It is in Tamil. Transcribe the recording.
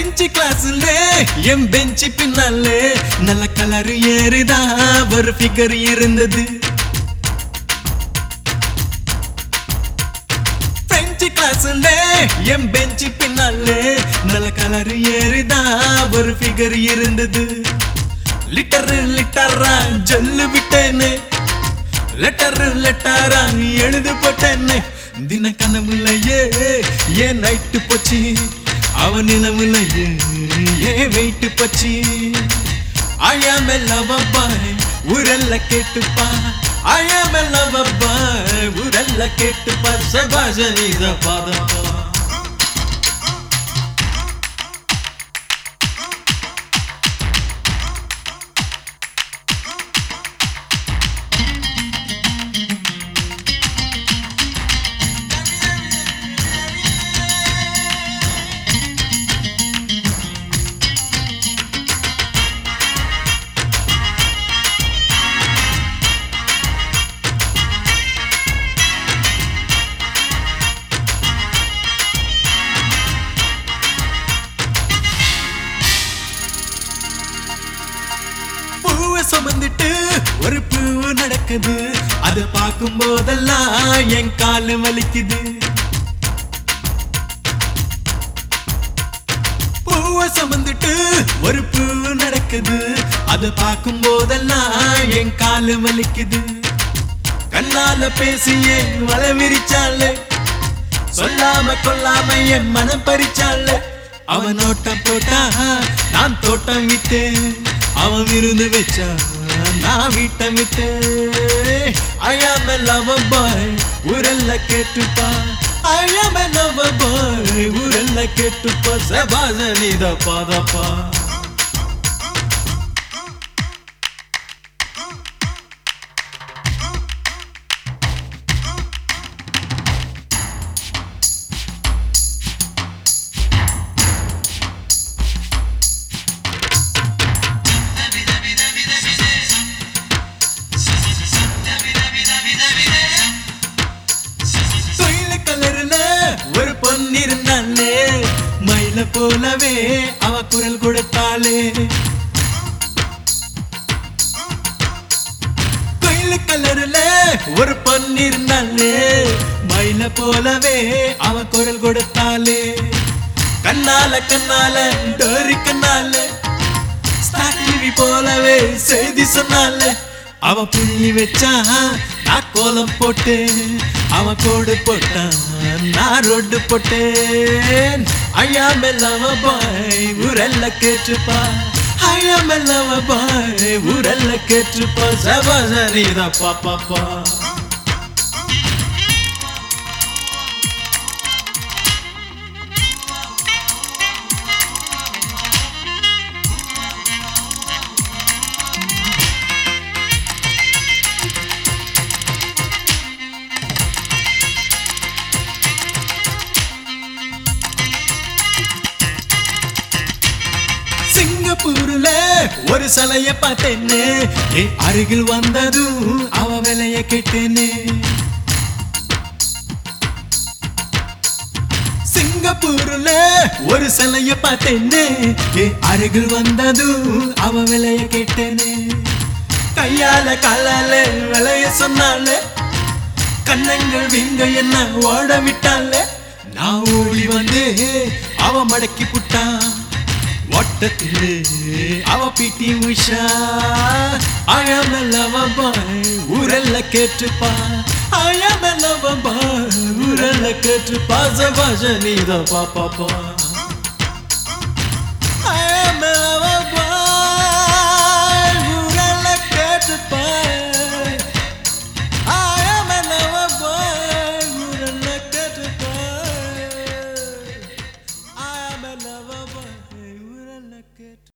பெஞ்ச் கிளாஸ்ல என் பெஞ்ச் பின்னால நல்ல கலர் ஏறுதா ஒரு ஃபிகர் இருந்தது பெஞ்ச் கிளாஸ்ல என் பெஞ்ச் பின்னால நல்ல கலர் ஏறுதா ஒரு ஃபிகர் இருந்தது லிட்டர் லிட்டரா ஜொல்லு விட்டேன்னு லெட்டர் லெட்டரா எழுது போட்டேன்னு தின கனவுலையே ஏன் நைட்டு போச்சு அவன் நிலவுலையே ஏன் வெயிட்டு போச்சு அயாமெல்லாம் பாய் ஊரெல்ல கேட்டுப்பா அயாமெல்லாம் பாய் ஊரெல்ல கேட்டுப்பா சபாஷனித பாதப்பா பூவை சுமந்துட்டு ஒரு பூவு நடக்குது அத பார்க்கும் போதெல்லாம் என் காலு வலிக்குது பூவை சுமந்துட்டு ஒரு பூவு நடக்குது அத பார்க்கும் போதெல்லாம் என் காலு வலிக்குது கண்ணால பேசியே வள விரிச்சாலே சொல்லாம கொல்லாம என் மனம் பறிச்சால அவன் நோட்டம் போட்டா நான் தோட்டம் விட்டேன் அவன் விருந்து வச்சா நான் வீட்டம் விட்டேன் ஐயாம லவ் பாய் ஊரெல்ல கேட்டுப்பா ஐயாம லவ் பாய் ஊரெல்ல கேட்டுப்பா சபாச நீத பாதப்பா தொழில கலர்ல ஒரு பொண்ணு இருந்தாலே மயில போலவே அவ குரல் கொடுத்தாளே தொழில கலர்ல ஒரு பொண்ணு இருந்தாலே மயில போலவே அவ குரல் கொடுத்தாளே கண்ணால கண்ணால டோரி கண்ணால ஸ்டார் டிவி போலவே செய்தி சொன்னால அவ புள்ளி வச்சா நான் கோலம் போட்டேன் அவ கோடு போட்டான் நான் ரோடு போட்டேன் ஐயா மெல்லவ பாய் ஊரெல்ல கேட்டுப்பா ஐயா மெல்லவ பாய் ஊரெல்ல கேட்டுப்பா சபாசரிதா பாப்பாப்பா சிங்கப்பூர்ல ஒரு சிலைய பார்த்தேன்னு என் அருகில் வந்ததும் அவ விலைய கேட்டேன்னு சிங்கப்பூர்ல ஒரு சிலைய பார்த்தேன்னு என் அருகில் வந்ததும் அவ விலைய கேட்டேன்னு கையால காலால விலைய சொன்னாலே கண்ணங்கள் விங்க என்ன ஓட விட்டால நான் ஓடி வந்து அவ மடக்கி புட்டான் ஓட்டத்திலே அவ பிடி உஷா அயமெல்லவ பாய் ஊரெல்ல கேட்டுப்பா அயமெல்லவ பாய் ஊரெல்ல கேட்டுப்பா சபாஷ நீத பாப்பாப்பா அயமெல்லவ பாய் ஊரெல்ல கேட்டுப்பா I am a lover boy, ஊரெல்ல கேட்டுப்பா I am a lover boy, ஊரெல்ல கேட்டு